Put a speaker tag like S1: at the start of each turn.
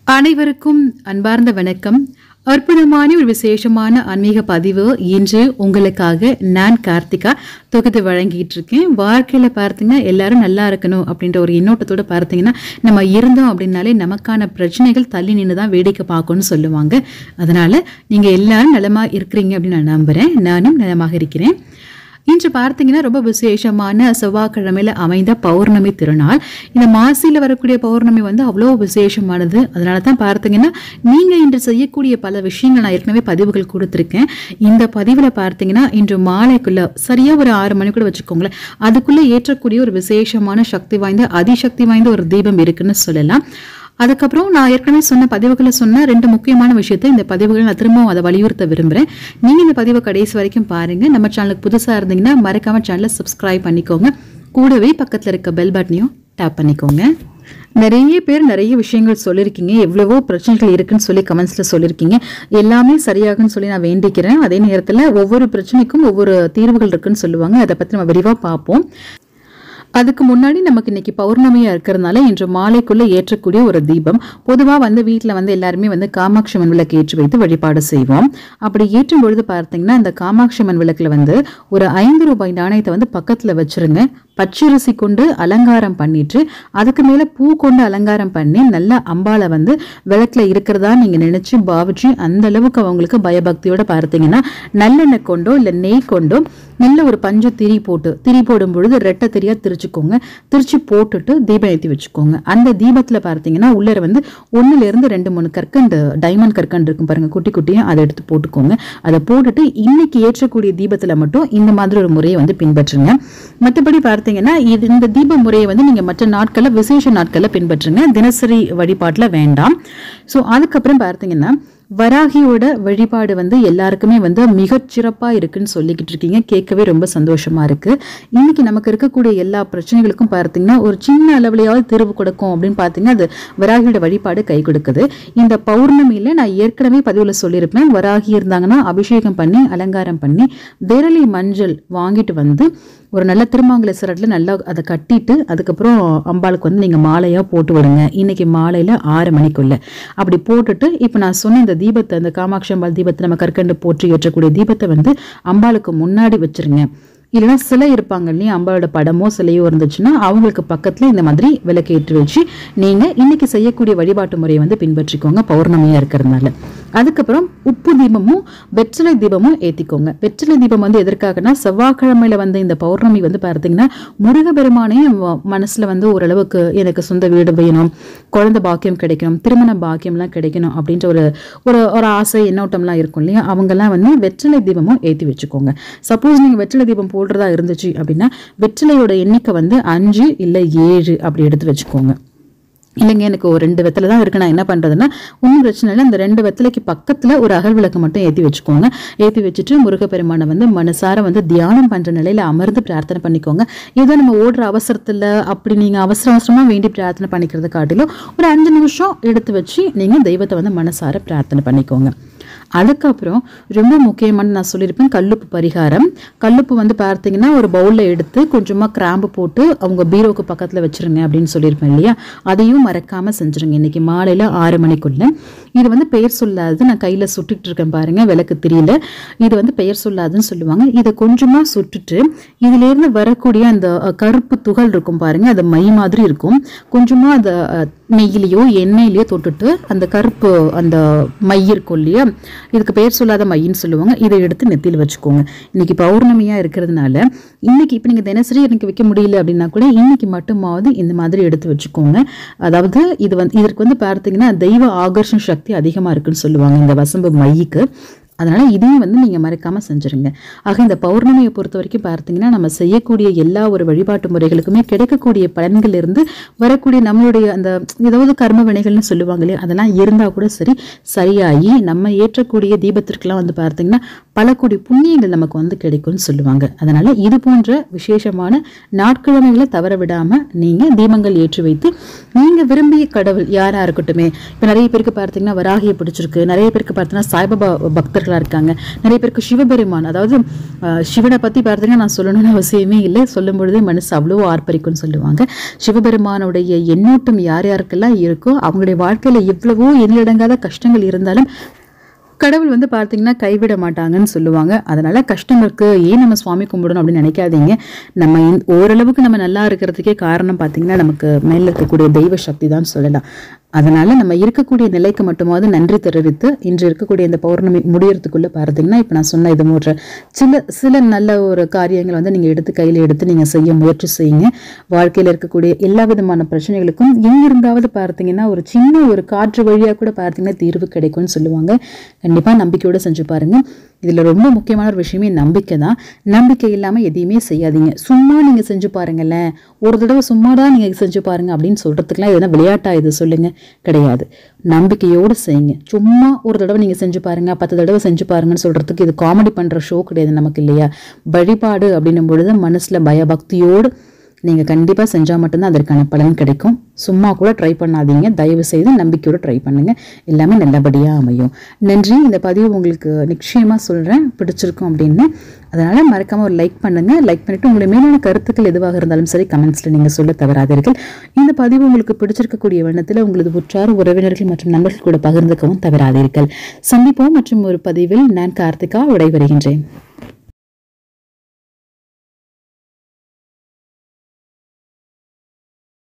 S1: அனைவருக்கும் அன்பார்ந்த வணக்கம் அற்புதமான ஒரு விசேஷமான ஆன்மீக பதிவு இன்று உங்களுக்காக நான் கார்த்திகா தொகுத்து வழங்கிட்டு இருக்கேன் வாழ்க்கையில பார்த்தீங்கன்னா எல்லாரும் நல்லா இருக்கணும் அப்படின்ற ஒரு எண்ணோட்டத்தோட பார்த்தீங்கன்னா நம்ம இருந்தோம் அப்படின்னாலே நமக்கான பிரச்சனைகள் தள்ளி நின்று தான் வேடிக்கை பார்க்கணும்னு சொல்லுவாங்க அதனால நீங்க எல்லாரும் நலமா இருக்கிறீங்க அப்படின்னு நான் நம்புறேன் நானும் நலமாக இருக்கிறேன் இன்று பார்த்தீங்கன்னா ரொம்ப விசேஷமான செவ்வாய்க்கிழமையில அமைந்த பௌர்ணமி திருநாள் இந்த மாசியில் வரக்கூடிய பௌர்ணமி வந்து அவ்வளோ விசேஷமானது அதனால தான் பார்த்தீங்கன்னா நீங்க இன்று செய்யக்கூடிய பல விஷயங்கள் நான் ஏற்கனவே பதிவுகள் கொடுத்துருக்கேன் இந்த பதிவில் பார்த்தீங்கன்னா இன்று மாலைக்குள்ள சரியா ஒரு ஆறு மணி கூட வச்சுக்கோங்களேன் அதுக்குள்ள ஏற்றக்கூடிய ஒரு விசேஷமான சக்தி வாய்ந்த அதிசக்தி வாய்ந்த ஒரு தீபம் இருக்குன்னு சொல்லலாம் அதுக்கப்புறம் நான் ஏற்கனவே சொன்ன பதிவுகளை சொன்ன ரெண்டு முக்கியமான விஷயத்தை இந்த பதிவுகளை நான் திரும்பவும் அதை வலியுறுத்த விரும்புகிறேன் நீங்கள் இந்த பதிவை கடைசி வரைக்கும் பாருங்க நம்ம சேனலுக்கு புதுசாக இருந்தீங்கன்னா மறக்காம சேனலை சப்ஸ்கிரைப் பண்ணிக்கோங்க கூடவே பக்கத்தில் இருக்க பெல் பட்டனையும் டேப் பண்ணிக்கோங்க நிறைய பேர் நிறைய விஷயங்கள் சொல்லியிருக்கீங்க எவ்வளவோ பிரச்சனைகள் இருக்குன்னு சொல்லி கமெண்ட்ஸில் சொல்லியிருக்கீங்க எல்லாமே சரியாகும்னு சொல்லி நான் வேண்டிக்கிறேன் அதே நேரத்தில் ஒவ்வொரு பிரச்சனைக்கும் ஒவ்வொரு தீர்வுகள் இருக்குன்னு சொல்லுவாங்க அதை பற்றி நம்ம விரிவாக பார்ப்போம் அதுக்கு முன்னாடி நமக்கு இன்னைக்கு பௌர்ணமியா இருக்கிறதுனால இன்று மாலைக்குள்ள ஏற்றக்கூடிய ஒரு தீபம் பொதுவா வந்து வீட்ல வந்து எல்லாருமே வந்து காமாட்சி அம்மன் விளக்கு ஏற்றி வைத்து வழிபாடு செய்வோம் அப்படி ஏற்றும் பொழுது பார்த்தீங்கன்னா இந்த காமாட்சி அம்மன் விளக்குல வந்து ஒரு ஐந்து ரூபாய் நாணயத்தை வந்து பக்கத்துல வச்சிருங்க பச்சரிசி கொண்டு அலங்காரம் பண்ணிட்டு அதுக்கு மேல பூ கொண்டு அலங்காரம் பண்ணி நல்ல அம்பாளை வந்து விளக்குல இருக்கிறதா நீங்க நினைச்சு பாவிச்சு அந்த அளவுக்கு அவங்களுக்கு பயபக்தியோட பார்த்தீங்கன்னா நல்லெண்ணெய் கொண்டோ இல்ல நெய் கொண்டோ நல்ல ஒரு பஞ்சு திரி போட்டு திரி போடும் பொழுது ரெட்டை திரியா திரிச்சுக்கோங்க திரிச்சு போட்டுட்டு தீபம் ஏற்றி வச்சுக்கோங்க அந்த தீபத்துல பார்த்தீங்கன்னா உள்ளர வந்து ஒண்ணுல இருந்து ரெண்டு மூணு கற்கண்டு டைமண்ட் கற்கண்டு இருக்கும் பாருங்க குட்டி குட்டியா அதை எடுத்து போட்டுக்கோங்க அதை போட்டுட்டு இன்னைக்கு ஏற்றக்கூடிய தீபத்துல மட்டும் இந்த மாதிரி ஒரு முறையை வந்து பின்பற்றுங்க மற்றபடி பார்த்தீங்கன்னா இது இந்த தீப முறையை வந்து நீங்க மற்ற நாட்கள்ல விசேஷ நாட்கள்ல பின்பற்றுங்க தினசரி வழிபாட்டுல வேண்டாம் ஸோ அதுக்கப்புறம் பார்த்தீங்கன்னா வராகியோட வழிபாடு வந்து எல்லாருக்குமே வந்து மிகச் சிறப்பா இருக்குன்னு சொல்லிக்கிட்டு இருக்கீங்க கேட்கவே ரொம்ப சந்தோஷமா இருக்கு இன்னைக்கு நமக்கு இருக்கக்கூடிய எல்லா பிரச்சனைகளுக்கும் பார்த்தீங்கன்னா ஒரு சின்ன அளவுலையாவது தீர்வு கொடுக்கும் அப்படின்னு பார்த்தீங்கன்னா அது வராகியோட வழிபாடு கை கொடுக்குது இந்த பௌர்ணமியில நான் ஏற்கனவே பதிவுல சொல்லியிருப்பேன் வராகி இருந்தாங்கன்னா அபிஷேகம் பண்ணி அலங்காரம் பண்ணி விரலி மஞ்சள் வாங்கிட்டு வந்து ஒரு நல்ல திருமாங்கல சிரட்டில் நல்லா அதை கட்டிட்டு அதுக்கப்புறம் அம்பாளுக்கு வந்து நீங்கள் மாலையாக போட்டு விடுங்க இன்னைக்கு மாலையில் ஆறு மணிக்குள்ள அப்படி போட்டுட்டு இப்போ நான் சொன்ன இந்த தீபத்தை அந்த காமாட்சி அம்பாள் தீபத்தை நம்ம கற்கண்டு போற்றி ஏற்றக்கூடிய தீபத்தை வந்து அம்பாளுக்கு முன்னாடி வச்சிருங்க இல்லைன்னா சிலை இருப்பாங்க இல்லையா அம்பாளோட படமோ சிலையோ இருந்துச்சுன்னா அவங்களுக்கு பக்கத்துல இந்த மாதிரி விளக்கு ஏற்றி வச்சு நீங்க இன்னைக்கு செய்யக்கூடிய வழிபாட்டு முறையை வந்து பின்பற்றிக்கோங்க பௌர்ணமியா இருக்கிறதுனால அதுக்கப்புறம் உப்பு தீபமும் வெற்றிலை தீபமும் ஏத்திக்கோங்க வெற்றிலை தீபம் வந்து எதற்காகனா செவ்வாய்க்கிழமையில வந்து இந்த பௌர்ணமி வந்து பார்த்தீங்கன்னா முருகபெருமானே ம- மனசுல வந்து ஓரளவுக்கு எனக்கு சொந்த வீடு வேணும் குழந்தை பாக்கியம் கிடைக்கணும் திருமண பாக்கியம்லாம் கிடைக்கணும் அப்படின்ற ஒரு ஒரு ஒரு ஆசை எண்ணோட்டம்லாம் இருக்கும் இல்லையா அவங்கெல்லாம் வந்து வெற்றிலை தீபமும் ஏற்றி வச்சுக்கோங்க சப்போஸ் நீங்கள் வெற்றிலை தீபம் போடுறதா இருந்துச்சு அப்படின்னா வெற்றிலையோட எண்ணிக்கை வந்து அஞ்சு இல்லை ஏழு அப்படி எடுத்து வச்சுக்கோங்க இல்லைங்க எனக்கு ஒரு ரெண்டு வெத்தலை தான் இருக்கு நான் என்ன பண்றதுன்னா ஒன்றும் பிரச்சனை இல்லை அந்த ரெண்டு வெத்தலைக்கு பக்கத்துல ஒரு அகல் விளக்கு மட்டும் ஏற்றி வச்சுக்கோங்க ஏற்றி வச்சுட்டு முருகப்பெருமானை வந்து மனசார வந்து தியானம் பண்ற நிலையில அமர்ந்து பிரார்த்தனை பண்ணிக்கோங்க ஏதோ நம்ம ஓடுற அவசரத்துல அப்படி நீங்க அவசர அவசரமா வேண்டி பிரார்த்தனை பண்ணிக்கிறத காட்டிலும் ஒரு அஞ்சு நிமிஷம் எடுத்து வச்சு நீங்க தெய்வத்தை வந்து மனசார பிரார்த்தனை பண்ணிக்கோங்க அதுக்கப்புறம் ரொம்ப முக்கியமான நான் சொல்லியிருப்பேன் கல்லுப்பு பரிகாரம் கல்லுப்பு வந்து பார்த்தீங்கன்னா ஒரு பவுலில் எடுத்து கொஞ்சமாக கிராம்பு போட்டு அவங்க பீரோவுக்கு பக்கத்தில் வச்சிருங்க அப்படின்னு சொல்லியிருப்பேன் இல்லையா அதையும் மறக்காமல் செஞ்சுருங்க இன்னைக்கு மாலையில் ஆறு மணிக்குள்ள இது வந்து பெயர் சொல்லாது நான் கையில் சுட்டுட்டு இருக்கேன் பாருங்க விளக்கு தெரியல இது வந்து பெயர் சொல்லாதுன்னு சொல்லுவாங்க இதை கொஞ்சமாக சுட்டுட்டு இதிலேருந்து வரக்கூடிய அந்த அஹ், கருப்பு துகள் இருக்கும் பாருங்க அது மை மாதிரி இருக்கும் கொஞ்சமாக அந்த அஹ், நெய்யிலையோ எண்ணெயிலையோ தொட்டுட்டு அந்த கருப்பு அந்த மை இருக்கும் இல்லையா இதுக்கு பெயர் சொல்லாத மையின்னு சொல்லுவாங்க இதை எடுத்து நெத்தியில் வச்சுக்கோங்க இன்னைக்கு பௌர்ணமியா இருக்கிறதுனால இன்னைக்கு இப்போ நீங்கள் தினசரி எனக்கு வைக்க முடியல அப்படின்னா கூட இன்னைக்கு மட்டுமாவது இந்த மாதிரி எடுத்து வச்சுக்கோங்க அதாவது இது வந்து இதற்கு வந்து பார்த்தீங்கன்னா தெய்வ ஆகர்ஷண சக்தி அதிகமாக இருக்குன்னு சொல்லுவாங்க இந்த வசம்பு மைக்கு அதனால இதையும் வந்து நீங்க மறக்காம செஞ்சுருங்க ஆக இந்த பௌர்ணமியை பொறுத்த வரைக்கும் பார்த்தீங்கன்னா நம்ம செய்யக்கூடிய எல்லா ஒரு வழிபாட்டு முறைகளுக்குமே கிடைக்கக்கூடிய பலன்கள் இருந்து வரக்கூடிய நம்மளுடைய அந்த ஏதாவது கர்ம வினைகள்னு சொல்லுவாங்க இல்லையா அதெல்லாம் இருந்தா கூட சரி சரியாகி நம்ம ஏற்றக்கூடிய தீபத்திற்கெல்லாம் வந்து பார்த்தீங்கன்னா பல கோடி புண்ணியங்கள் நமக்கு வந்து கிடைக்கும்னு சொல்லுவாங்க அதனால இது போன்ற விசேஷமான நாட்கிழமைகளை தவற விடாம நீங்க தீபங்கள் ஏற்றி வைத்து நீங்க விரும்பிய கடவுள் யாரா இருக்கட்டுமே இப்ப நிறைய பேருக்கு பார்த்தீங்கன்னா வராகியை பிடிச்சிருக்கு நிறைய பேருக்கு பார்த்தீங்கன்னா சாய்பாபா பக்தர்கள் நண்பர்களாக இருக்காங்க நிறைய பேருக்கு சிவபெருமான் அதாவது அஹ், சிவனை பற்றி பார்த்தீங்கன்னா நான் சொல்லணும்னு அவசியமே இல்லை சொல்லும் பொழுதே மனசு அவ்வளோ ஆர்ப்பரிக்கும்னு சொல்லுவாங்க சிவபெருமானுடைய எண்ணோட்டம் யார் யாருக்கெல்லாம் இருக்கோ அவங்களுடைய வாழ்க்கையில் எவ்வளவோ எண்ணிலடங்காத கஷ்டங்கள் இருந்தாலும் கடவுள் வந்து பார்த்தீங்கன்னா கைவிட மாட்டாங்கன்னு சொல்லுவாங்க அதனால கஷ்டம் இருக்கு ஏன் நம்ம சுவாமி கும்பிடணும் அப்படின்னு நினைக்காதீங்க நம்ம இந்த- ஓரளவுக்கு நம்ம நல்லா இருக்கிறதுக்கே காரணம் பார்த்தீங்கன்னா நமக்கு மேல இருக்கக்கூடிய தெய்வ சக்தி தான் சொல்லலாம் அதனால நம்ம இருக்கக்கூடிய நிலைக்கு மட்டுமாவது நன்றி தெரிவித்து இன்று இருக்கக்கூடிய இந்த பௌர்ணமி முடியறதுக்குள்ள பார்த்தீங்கன்னா இப்போ நான் சொன்ன இது போன்ற சில சில நல்ல ஒரு காரியங்களை வந்து நீங்கள் எடுத்து கையில் எடுத்து நீங்கள் செய்ய முயற்சி செய்யுங்க வாழ்க்கையில் இருக்கக்கூடிய எல்லா விதமான பிரச்சனைகளுக்கும் எங்கிருந்தாவது பார்த்தீங்கன்னா ஒரு சின்ன ஒரு காற்று வழியாக கூட பார்த்தீங்கன்னா தீர்வு கிடைக்கும்னு சொல்லுவாங்க கண்டிப்பாக நம்பிக்கையோட செஞ்சு பாருங்க இதில் ரொம்ப முக்கியமான ஒரு விஷயமே நம்பிக்கை தான் நம்பிக்கை இல்லாமல் எதையுமே செய்யாதீங்க சும்மா நீங்கள் செஞ்சு பாருங்களேன் ஒரு தடவை சும்மா தான் நீங்கள் செஞ்சு பாருங்க அப்படின்னு சொல்கிறதுக்குலாம் எதனா விளையாட்டா இது சொல்லுங்க கிடையாது நம்பிக்கையோடு செய்யுங்க சும்மா ஒரு தடவை நீங்கள் செஞ்சு பாருங்க பத்து தடவை செஞ்சு பாருங்கன்னு சொல்கிறதுக்கு இது காமெடி பண்ணுற ஷோ கிடையாது நமக்கு இல்லையா வழிபாடு அப்படின்னும் பொழுது மனசில் பயபக்தியோடு நீங்கள் கண்டிப்பாக செஞ்சால் மட்டும்தான் அதற்கான பலன் கிடைக்கும் சும்மா கூட ட்ரை பண்ணாதீங்க தயவு செய்து நம்பிக்கையோட ட்ரை பண்ணுங்க எல்லாமே நல்லபடியாக அமையும் நன்றி இந்த பதிவு உங்களுக்கு நிச்சயமாக சொல்கிறேன் பிடிச்சிருக்கும் அப்படின்னு அதனால் மறக்காமல் ஒரு லைக் பண்ணுங்கள் லைக் பண்ணிவிட்டு உங்களுடைய மேலான கருத்துக்கள் எதுவாக இருந்தாலும் சரி கமெண்ட்ஸில் நீங்கள் சொல்ல தவறாதீர்கள் இந்த பதிவு உங்களுக்கு பிடிச்சிருக்கக்கூடிய வண்ணத்தில் உங்களது உற்றார் உறவினர்கள் மற்றும் நண்பர்கள் கூட பகிர்ந்துக்கவும் தவறாதீர்கள் சந்திப்போம் மற்றும் ஒரு பதிவில் நான் கார்த்திகா விடைபெறுகின்றேன்